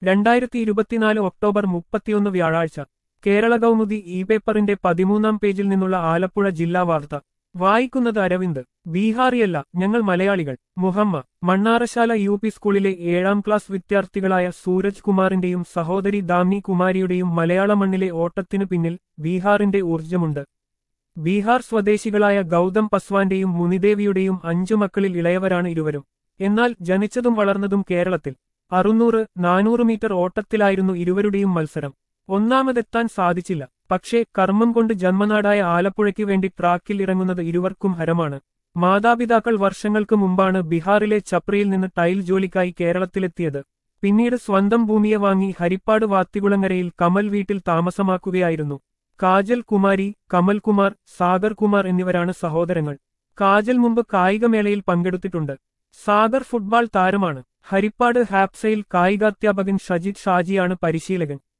രണ്ടായിരത്തി ഇരുപത്തിനാല് ഒക്ടോബർ മുപ്പത്തിയൊന്ന് വ്യാഴാഴ്ച കേരള കൗമുദി ഇ പേപ്പറിന്റെ പതിമൂന്നാം പേജിൽ നിന്നുള്ള ആലപ്പുഴ ജില്ലാ വാർത്ത വായിക്കുന്നത് അരവിന്ദ് ബീഹാറിയല്ല ഞങ്ങൾ മലയാളികൾ മുഹമ്മ മണ്ണാറശാല യു പി സ്കൂളിലെ ഏഴാം ക്ലാസ് വിദ്യാർത്ഥികളായ സൂരജ് കുമാറിന്റെയും സഹോദരി ദാമിനി കുമാരിയുടെയും മലയാള മണ്ണിലെ ഓട്ടത്തിനു പിന്നിൽ ബീഹാറിന്റെ ഊർജ്ജമുണ്ട് ബീഹാർ സ്വദേശികളായ ഗൗതം പസ്വാന്റെയും മുനിദേവിയുടെയും അഞ്ചു മക്കളിൽ ഇളയവരാണ് ഇരുവരും എന്നാൽ ജനിച്ചതും വളർന്നതും കേരളത്തിൽ അറുന്നൂറ് നാനൂറ് മീറ്റർ ഓട്ടത്തിലായിരുന്നു ഇരുവരുടെയും മത്സരം ഒന്നാമതെത്താൻ സാധിച്ചില്ല പക്ഷേ കർമ്മം കൊണ്ട് ജന്മനാടായ ആലപ്പുഴയ്ക്ക് വേണ്ടി ട്രാക്കിൽ ഇറങ്ങുന്നത് ഇരുവർക്കും ഹരമാണ് മാതാപിതാക്കൾ വർഷങ്ങൾക്ക് മുമ്പാണ് ബീഹാറിലെ ചപ്രയിൽ നിന്ന് ടൈൽ ജോലിക്കായി കേരളത്തിലെത്തിയത് പിന്നീട് സ്വന്തം ഭൂമിയെ വാങ്ങി ഹരിപ്പാട് വാത്തികുളങ്ങരയിൽ കമൽ വീട്ടിൽ താമസമാക്കുകയായിരുന്നു കാജൽ കുമാരി കമൽകുമാർ സാഗർ കുമാർ എന്നിവരാണ് സഹോദരങ്ങൾ കാജൽ മുമ്പ് കായികമേളയിൽ പങ്കെടുത്തിട്ടുണ്ട് സാഗർ ഫുട്ബോൾ താരമാണ് ഹരിപ്പാട് ഹാപ്സയിൽ കായികാധ്യാപകൻ ഷജിത് ഷാജിയാണ് പരിശീലകൻ